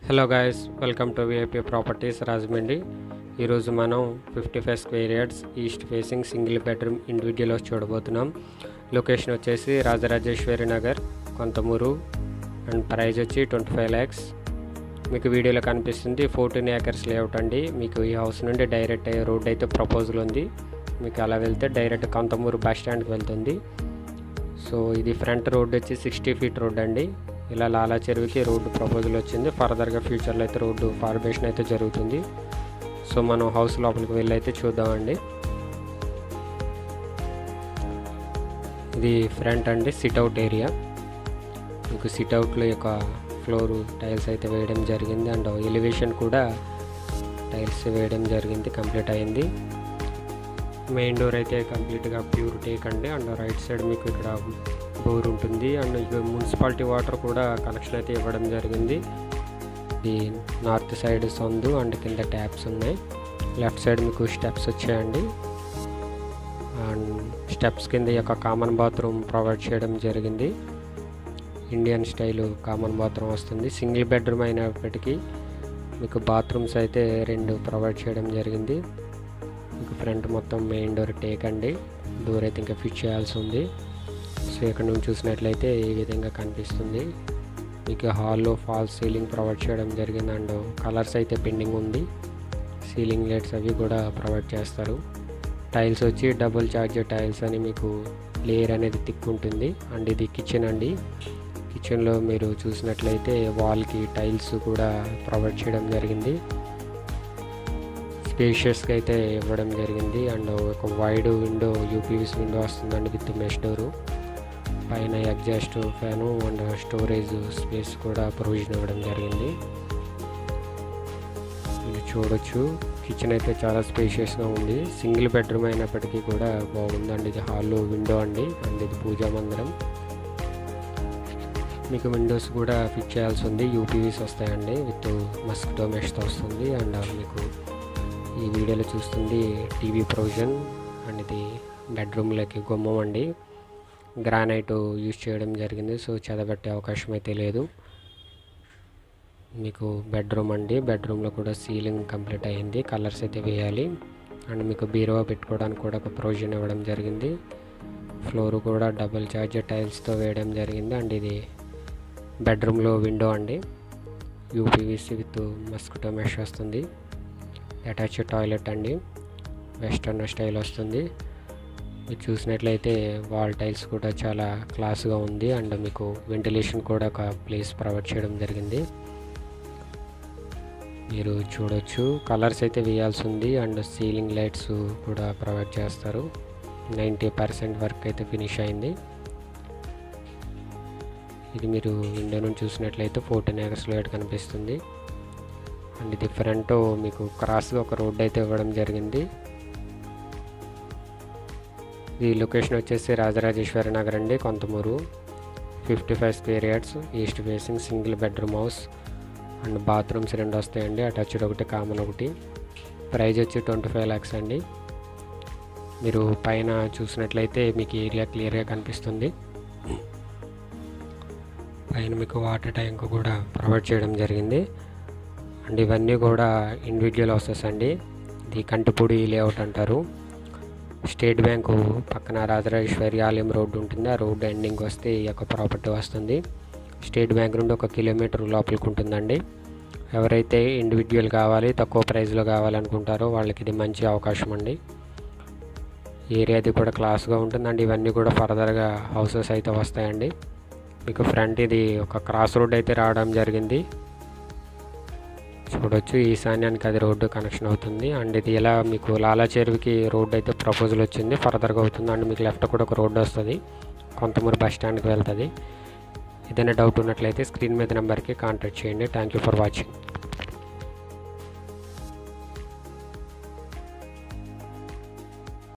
hello guys welcome to VIP properties Rajahmundry ఈరోజు మనం fifty five square yards east facing single bedroom individual house చూడబోతున్నాం location వచ్చేసి Rajarajeshwari Nagar Konthamuru and price వచ్చి twenty five lakhs మీకు వీడియోలో కనిపిస్తుంది ఫోర్టీన్ ఏకర్స్ లేఅవుట్ అండి మీకు ఈ హౌస్ నుండి డైరెక్ట్ రోడ్ అయితే ప్రపోజల్ ఉంది మీకు అలా వెళ్తే డైరెక్ట్ కొంతమూరు బస్ స్టాండ్కి వెళ్తుంది సో ఇది ఫ్రంట్ రోడ్ వచ్చి సిక్స్టీ ఫీట్ రోడ్ అండి ఇలా లాలా చెరువుకి రోడ్డు ప్రపోజల్ వచ్చింది ఫర్దర్గా ఫ్యూచర్లో అయితే రోడ్డు ఫార్మేషన్ అయితే జరుగుతుంది సో మనం హౌస్ లోపలికి వెళ్ళి అయితే చూద్దామండి ఇది ఫ్రంట్ అండి సిట్అవుట్ ఏరియా మీకు సిట్అవుట్లో యొక్క ఫ్లోర్ టైల్స్ అయితే వేయడం జరిగింది అండ్ ఎలివేషన్ కూడా టైల్స్ వేయడం జరిగింది కంప్లీట్ అయింది మెయిన్ డోర్ అయితే కంప్లీట్గా ప్యూర్ టేక్ అండి అండ్ రైట్ సైడ్ మీకు ఇక్కడ బోర్ ఉంటుంది అండ్ ఇక మున్సిపాలిటీ వాటర్ కూడా కనెక్షన్ అయితే ఇవ్వడం జరిగింది ఇది నార్త్ సైడ్ సందు అండ్ కింద ట్యాప్స్ ఉన్నాయి లెఫ్ట్ సైడ్ మీకు స్టెప్స్ వచ్చాయండి అండ్ స్టెప్స్ కింద ఈ యొక్క కామన్ బాత్రూమ్ ప్రొవైడ్ చేయడం జరిగింది ఇండియన్ స్టైల్ కామన్ బాత్రూమ్ వస్తుంది సింగిల్ బెడ్రూమ్ అయినప్పటికీ మీకు బాత్రూమ్స్ అయితే రెండు ప్రొవైడ్ చేయడం జరిగింది మీకు ఫ్రంట్ మొత్తం మెయిన్ డోర్ టేక్ అండి డోర్ అయితే ఇంకా ఫిట్ చేయాల్సి ఉంది సో ఇక్కడ నుంచి చూసినట్లయితే ఈ విధంగా కనిపిస్తుంది మీకు హాల్లో ఫాల్ సీలింగ్ ప్రొవైడ్ చేయడం జరిగింది అండ్ కలర్స్ అయితే పెండింగ్ ఉంది సీలింగ్ లైట్స్ అవి కూడా ప్రొవైడ్ చేస్తారు టైల్స్ వచ్చి డబుల్ చార్జ్ టైల్స్ అని మీకు లేయర్ అనేది థిక్ ఉంటుంది అండ్ ఇది కిచెన్ అండి కిచెన్లో మీరు చూసినట్లయితే వాల్కి టైల్స్ కూడా ప్రొవైడ్ చేయడం జరిగింది స్పేషియస్గా అయితే ఇవ్వడం జరిగింది అండ్ ఒక వైడ్ విండో యూపీవీస్ విండో వస్తుందండి విత్ మెష్ డోరు పైన exhaust fan and storage space కూడా ప్రొవిజన్ ఇవ్వడం జరిగింది మీరు చూడొచ్చు కిచెన్ అయితే చాలా స్పేషియస్గా ఉంది సింగిల్ బెడ్రూమ్ అయినప్పటికీ కూడా బాగుందండి ఇది హాల్లో విండో అండి అండ్ ఇది పూజా మందిరం మీకు విండోస్ కూడా ఫిట్ చేయాల్సి ఉంది యూపీవీస్ వస్తాయండి విత్ మస్కిటో మెష్తో వస్తుంది అండ్ మీకు ఈ వీడియోలో చూస్తుంది టీవీ ప్రొవిజన్ అండ్ ఇది బెడ్రూమ్లోకి గుమ్మం అండి గ్రానైట్ యూజ్ చేయడం జరిగింది సో చదవబెట్టే అవకాశం అయితే లేదు మీకు బెడ్రూమ్ అండి బెడ్రూమ్లో కూడా సీలింగ్ కంప్లీట్ అయ్యింది కలర్స్ అయితే వేయాలి అండ్ మీకు బీరువా పెట్టుకోవడానికి కూడా ఒక ప్రొవిజన్ ఇవ్వడం జరిగింది ఫ్లోర్ కూడా డబుల్ చార్జ్ టైల్స్తో వేయడం జరిగింది అండ్ ఇది బెడ్రూమ్లో విండో అండి యూపీవీసీ విత్ మస్కిటో మెష్ వస్తుంది అటాచ్ టాయిలెట్ అండి వెస్టర్న్ స్టైల్ వస్తుంది మీరు చూసినట్లయితే వాల్ టైల్స్ కూడా చాలా క్లాస్గా ఉంది అండ్ మీకు వెంటిలేషన్ కూడా ఒక ప్లేస్ ప్రొవైడ్ చేయడం జరిగింది మీరు చూడొచ్చు కలర్స్ అయితే వేయాల్సి ఉంది అండ్ సీలింగ్ లైట్స్ కూడా ప్రొవైడ్ చేస్తారు నైంటీ పర్సెంట్ వర్క్ అయితే ఫినిష్ అయింది ఇది మీరు విండో నుంచి చూసినట్లయితే ఫోర్టీన్ ఏకర్స్ లైట్ కనిపిస్తుంది అండ్ ఇది ఫ్రంట్ మీకు క్రాస్గా ఒక రోడ్ అయితే ఇవ్వడం జరిగింది ఈ లొకేషన్ వచ్చేసి రాజరాజేశ్వరి నగర్ అండి Konthamuru fifty five square yards east facing single bedroom house and bathrooms రెండు వస్తాయండి అటాచ్డ్ ఒకటి కామన్ ఒకటి ప్రైజ్ వచ్చి ట్వంటీ ఫైవ్ ల్యాక్స్ అండి మీరు పైన చూసినట్లయితే మీకు ఏరియా క్లియర్గా కనిపిస్తుంది పైన మీకు వాటర్ ట్యాంక్ కూడా ప్రొవైడ్ చేయడం జరిగింది అండ్ ఇవన్నీ కూడా ఇండివిజువల్ హౌసెస్ అండి ఇది కంటిపూడి లేఅవుట్ అంటారు స్టేట్ బ్యాంకు పక్కన రాజరాజేశ్వరి ఆలయం రోడ్డు ఉంటుంది ఆ రోడ్డు ఎండింగ్ వస్తే ఈ యొక్క ప్రాపర్టీ వస్తుంది స్టేట్ బ్యాంక్ నుండి ఒక కిలోమీటర్ లోపలికి ఉంటుందండి ఎవరైతే ఇండివిజువల్ కావాలి తక్కువ ప్రైస్లో కావాలనుకుంటారో వాళ్ళకి ఇది మంచి అవకాశం అండి ఏరియాది కూడా క్లాస్గా ఉంటుందండి ఇవన్నీ కూడా ఫర్దర్గా హౌసెస్ అయితే వస్తాయండి మీకు ఫ్రంట్ ఇది ఒక క్రాస్ రోడ్ అయితే రావడం జరిగింది చూడొచ్చు ఈశాన్యానికి అది రోడ్డు కనెక్షన్ అవుతుంది అండ్ ఇది ఇలా మీకు లాలా చెరువుకి రోడ్డు అయితే ప్రపోజల్ వచ్చింది ఫర్దర్గా అవుతుంది అండ్ మీకు లెఫ్ట్ కూడా ఒక రోడ్డు వస్తుంది కొంతమూరు బస్ స్టాండ్కి వెళ్తుంది ఏదైనా డౌట్ ఉన్నట్లయితే స్క్రీన్ మీద నెంబర్కి కాంటాక్ట్ చేయండి థ్యాంక్ యూ ఫర్ వాచింగ్